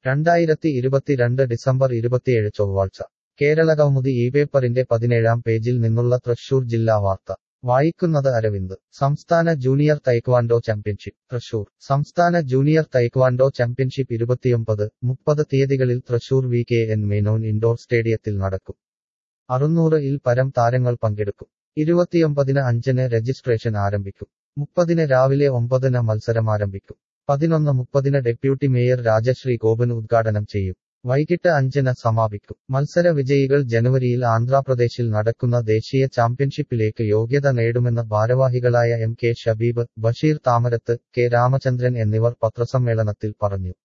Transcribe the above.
രണ്ടായിരത്തി ഇരുപത്തിരണ്ട് ഡിസംബർ ഇരുപത്തിയേഴ് ചൊവ്വാഴ്ച കേരള കൗമുദി ഈ പേപ്പറിന്റെ പതിനേഴാം പേജിൽ നിന്നുള്ള തൃശൂർ ജില്ലാ വാർത്ത വായിക്കുന്നത് അരവിന്ദ് സംസ്ഥാന ജൂനിയർ തൈക്വാൻഡോ ചാമ്പ്യൻഷിപ്പ് തൃശൂർ സംസ്ഥാന ജൂനിയർ തൈക്വാൻഡോ ചാമ്പ്യൻഷിപ്പ് ഇരുപത്തിയൊമ്പത് മുപ്പത് തീയതികളിൽ Thrissur V K N Menon indoor സ്റ്റേഡിയത്തിൽ നടക്കും അറുന്നൂറ് ഇൽ പരം താരങ്ങൾ പങ്കെടുക്കും ഇരുപത്തിയൊമ്പതിന് അഞ്ചിന് രജിസ്ട്രേഷൻ ആരംഭിക്കും മുപ്പതിന് രാവിലെ ഒമ്പതിന് മത്സരം ആരംഭിക്കും പതിനൊന്ന് മുപ്പതിന് ഡെപ്യൂട്ടി മേയർ രാജശ്രീ ഗോപൻ ഉദ്ഘാടനം ചെയ്യും വൈകിട്ട് അഞ്ചിന് സമാപിക്കും മത്സര വിജയികൾ ജനുവരിയിൽ ആന്ധ്രാപ്രദേശിൽ നടക്കുന്ന ദേശീയ ചാമ്പ്യൻഷിപ്പിലേക്ക് യോഗ്യത നേടുമെന്ന് ഭാരവാഹികളായ M K Shabeeb Basheer Thamarath K Ramachandran എന്നിവർ പത്രസമ്മേളനത്തിൽ പറഞ്ഞു